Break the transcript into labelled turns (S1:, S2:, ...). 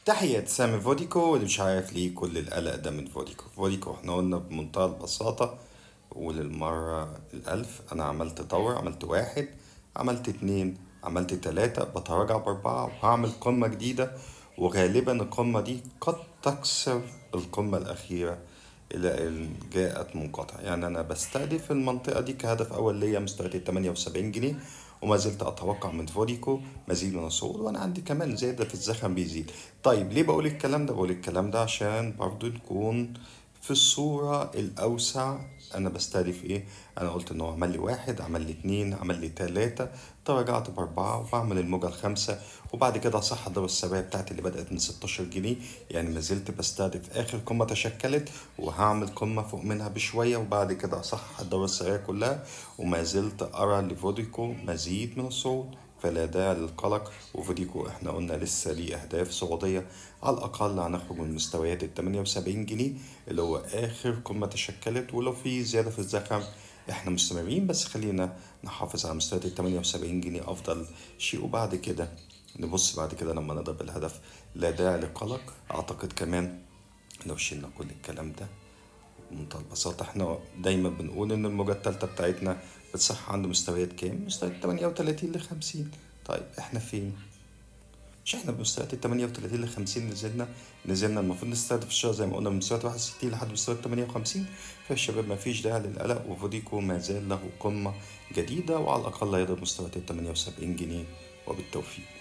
S1: تحية سامي فوديكو واللي مش عارف ليه كل القلق ده من فوديكو فوديكو احنا قلنا بمنتهى البساطة وللمرة الألف أنا عملت طور عملت واحد عملت اتنين عملت تلاتة بتراجع بأربعة وهعمل قمة جديدة وغالبا القمة دي قد تكسر القمة الأخيرة إلى أن جاءت منقطعة يعني أنا بستهدف المنطقة دي كهدف أول ليا مستويات التمانية وسبعين جنيه وما زلت أتوقع من فوديكو مزيد من الصعود وأنا عندي كمان زيادة في الزخم بيزيد طيب ليه بقول الكلام ده بقول الكلام ده عشان برضو نكون في الصورة الأوسع أنا بستهدف إيه؟ أنا قلت إن هو عمل لي واحد عمل لي اتنين عمل لي تلاتة تراجعت بأربعة وبعمل الموجة الخامسة وبعد كده صح الدورة السبعية بتاعتي اللي بدأت من 16 جنيه يعني ما زلت بستهدف آخر قمة تشكلت وهعمل قمة فوق منها بشوية وبعد كده أصح الدورة السبعية كلها وما زلت أرى لفوديكو مزيد من الصعود فلا داعي للقلق وفوديكو احنا قلنا لسه ليه اهداف صعوديه على الاقل هنخرج من مستويات ال 78 جنيه اللي هو اخر قمه تشكلت ولو في زياده في الزخم احنا مستمرين بس خلينا نحافظ على مستويات ال 78 جنيه افضل شيء وبعد كده نبص بعد كده لما نضرب الهدف لا داعي للقلق اعتقد كمان لو شلنا كل الكلام ده بمنتهى البساطة احنا دايما بنقول ان الموجة التالتة بتاعتنا بتصح عند مستويات كام؟ مستويات 38 ل 50 طيب احنا فين؟ مش احنا بمستويات ال 38 ل 50 نزلنا نزلنا المفروض نستهدف الشهر زي ما قلنا من مستويات 61 لحد مستويات 58 فالشباب ما فيش داعي للقلق وفوديكو ما زال له قمة جديدة وعلى الأقل يضرب مستويات ال 78 جنيه وبالتوفيق